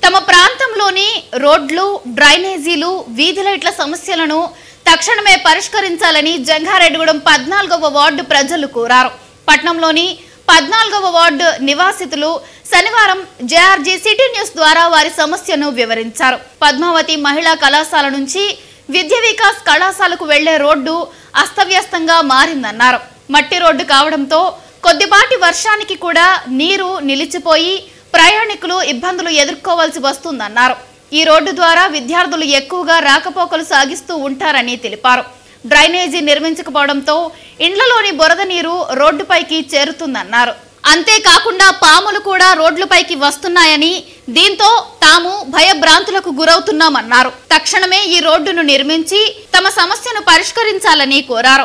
తమ ప్రాంతంలోని రోడ్లు డ్రైనేజీలు వీధి లైట్ల సమస్యలను తక్షణమే పరిష్కరించాలని జంగారెడ్డిగూడెం పద్నాలుగవ వార్డు ప్రజలు కోరారు పట్నంలోని పద్నాలుగవ వార్డు నివాసితులు శనివారం జేఆర్జీ సిటీ న్యూస్ ద్వారా వారి సమస్యను వివరించారు పద్మావతి మహిళా కళాశాల నుంచి విద్య వికాస్ కళాశాలకు వెళ్లే రోడ్డు అస్తవ్యస్తంగా మారిందన్నారు మట్టి రోడ్డు కావడంతో కొద్దిపాటి వర్షానికి కూడా నీరు నిలిచిపోయి ప్రయాణికులు ఇబ్బందులు ఎదుర్కోవాల్సి వస్తుందన్నారు ఈ రోడ్డు ద్వారా విద్యార్థులు ఎక్కువగా రాకపోకలు సాగిస్తూ ఉంటారని తెలిపారు డ్రైనేజీ నిర్మించకపోవడంతో ఇండ్లలోని బురద నీరు రోడ్డుపైకి చేరుతుందన్నారు అంతేకాకుండా పాములు కూడా రోడ్లపైకి వస్తున్నాయని దీంతో తాము భయభ్రాంతులకు గురవుతున్నామన్నారు తక్షణమే ఈ రోడ్డును నిర్మించి తమ సమస్యను పరిష్కరించాలని కోరారు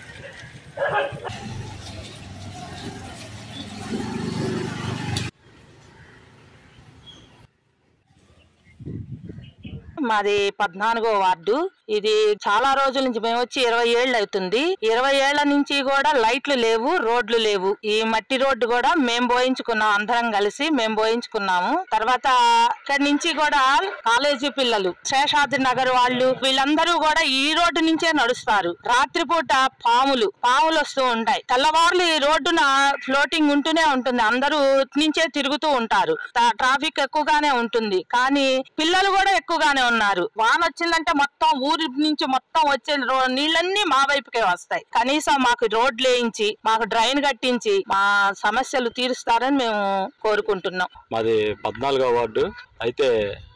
మాది పద్నాలుగో వార్డు ఇది చాలా రోజుల నుంచి మేము వచ్చి ఇరవై ఏళ్ళు అవుతుంది ఇరవై ఏళ్ల నుంచి కూడా లైట్లు లేవు రోడ్లు లేవు ఈ మట్టి రోడ్డు కూడా మేము పోయించుకున్నాం అందరం కలిసి మేము పోయించుకున్నాము తర్వాత ఇక్కడి నుంచి కూడా కాలేజీ పిల్లలు శేషాద్రి నగర్ వాళ్ళు వీళ్ళందరూ కూడా ఈ రోడ్డు నుంచే నడుస్తారు రాత్రిపూట పాములు పాములు వస్తూ ఉంటాయి తెల్లవారులు ఈ రోడ్డున ఫ్లోటింగ్ ఉంటూనే ఉంటుంది అందరూ ఇటు నుంచే తిరుగుతూ ఉంటారు ట- ట్రాఫిక్ ఎక్కువగానే ఉంటుంది కానీ పిల్లలు కూడా ఎక్కువగానే ఉన్నారు వాన వచ్చిందంటే మొత్తం ఊరి నుంచి మొత్తం వచ్చే రో- నీళ్ళన్నీ మా వైపుకే వస్తాయి కనీసం మాకు రోడ్లు వేయించి మాకు డ్రైన్ కట్టించి మా సమస్యలు తీరుస్తారని మేము కోరుకుంటున్నాం మాది పద్నాలుగో వార్డు అయితే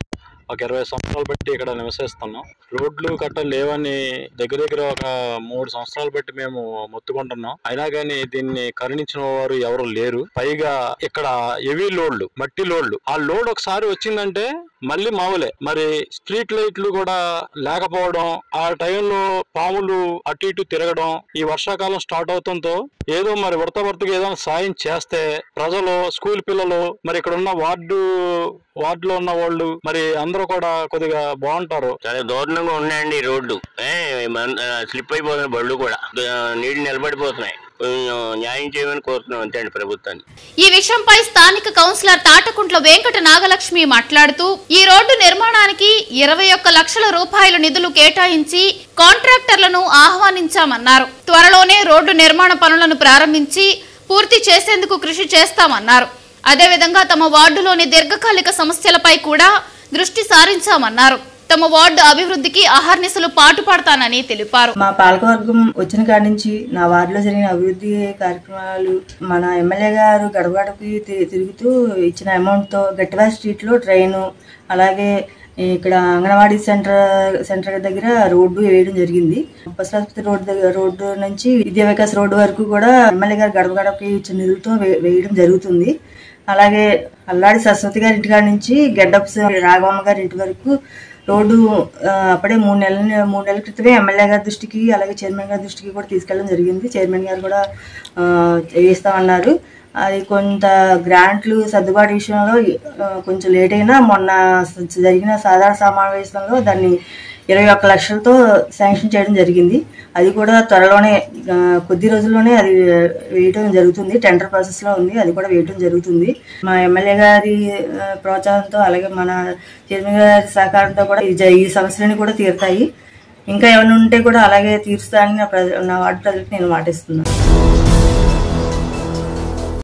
ఒక ఇరవై సంవత్సరాలు బట్టి ఇక్కడ నివసిస్తున్నాం రోడ్లు కట్ట లేవని దగ్గర దగ్గర ఒక మూడు సంవత్సరాలు బట్టి మేము మొత్తుకుంటున్నాం అయినా కానీ దీన్ని కరుణించిన వారు ఎవరు లేరు పైగా ఇక్కడ హెవీ లోడ్లు మట్టి లోడ్లు ఆ లోడ్ ఒకసారి వచ్చిందంటే మళ్ళీ మామూలే మరి స్ట్రీట్ లైట్లు కూడా లేకపోవడం ఆ టైంలో పాములు అటు ఇటు తిరగడం ఈ వర్షాకాలం స్టార్ట్ అవుతుందో ఏదో మరి ఉడత భర్తకు ఏదో సాయం చేస్తే ప్రజలు స్కూల్ పిల్లలు మరి ఇక్కడ ఉన్న వార్డు వార్డులో ఉన్న వాళ్ళు మరి అందరూ కూడా కొద్దిగా బాగుంటారు చాలా దారుణంగా ఉన్నాయండి ఈ రోడ్లు ఏ, మన- ఆ, స్లిప్ అయిపోతున్నాయి బళ్ళు కూడా ఆ, నీళ్లు నిలబడిపోతున్నాయి కొంచెం న్యాయం చేయమని కోరుతున్నాం అంతే అండి ప్రభుత్వాన్ని ఈ విషయంపై స్థానిక కౌన్సిలర్ తాటకుంట్ల వెంకట నాగలక్ష్మి మాట్లాడుతూ ఈ రోడ్డు నిర్మాణానికి ఇరవై ఒక్క లక్షల రూపాయల నిధులు కేటాయించి కాంట్రాక్టర్లను ఆహ్వానించామన్నారు త్వరలోనే రోడ్డు నిర్మాణ పనులను ప్రారంభించి పూర్తి చేసేందుకు కృషి చేస్తామన్నారు అదేవిధంగా తమ వార్డులోని దీర్ఘకాలిక సమస్యలపై కూడా దృష్టి సారించామన్నారు తమ వార్డు అభివృద్ధికి అహర్నిశలు పాటుపడతానని తెలిపారు మా పాలకవర్గం వచ్చిన కాడి నుంచి నా వార్డులో జరిగిన అభివృద్ధి కార్యక్రమాలు మన ఎమ్మెల్యే గారు గడపగడపకి తి- తిరుగుతూ ఇచ్చిన అమౌంట్తో గట్టివారి స్ట్రీట్లో ట్రైను అలాగే ఇక్కడ అంగన్వాడీ సెంటర్ సెంటర్ దగ్గర రోడ్డు వేయడం జరిగింది పశురాస్పత్రి రోడ్డు దగ్గర రోడ్డు నుంచి విద్యా వికాస్ రోడ్డు వరకు కూడా ఎమ్మెల్యే గారు గడప గడపకి ఇచ్చిన నిధులతో వే- వేయడం జరుగుతుంది అలాగే అల్లాడి సరస్వతి గారి ఇంటికాడ నుంచి గెడ్డప్ రాఘవమ్మ గారి ఇంటి వరకు రోడ్డు ఆ, అప్పుడే మూడు నెలల మూడు నెలల క్రితమే ఎమ్మెల్యే గారి దృష్టికి అలాగే చైర్మన్ గారి దృష్టికి కూడా తీసుకెళ్ళడం జరిగింది చైర్మన్ గారు కూడా ఆ, వేస్తామన్నారు అది కొంత గ్రాంట్లు సర్దుబాటు విషయంలో ఆ, కొంచెం లేట్ అయినా మొన్న స- జరిగిన సాధారణ సమావేశంలో దాన్ని ఇరవై ఒక్క లక్షలతో శాంక్షన్ చేయడం జరిగింది అది కూడా త్వరలోనే ఆ, కొద్ది రోజుల్లోనే అది వేయటం జరుగుతుంది టెండర్ ప్రాసెస్ లో ఉంది అది కూడా వేయటం జరుగుతుంది మా ఎమ్మెల్యే గారి ఆ, ప్రోత్సాహంతో అలాగే మన చైర్మన్ గారి సహకారంతో కూడా ఈ జ- ఈ సమస్యలని కూడా తీరుతాయి ఇంకా ఏమైనా ఉంటే కూడా అలాగే తీరుస్తానని నా ప్రజ- నా వార్డు ప్రజలకు నేను మాటిస్తున్నాను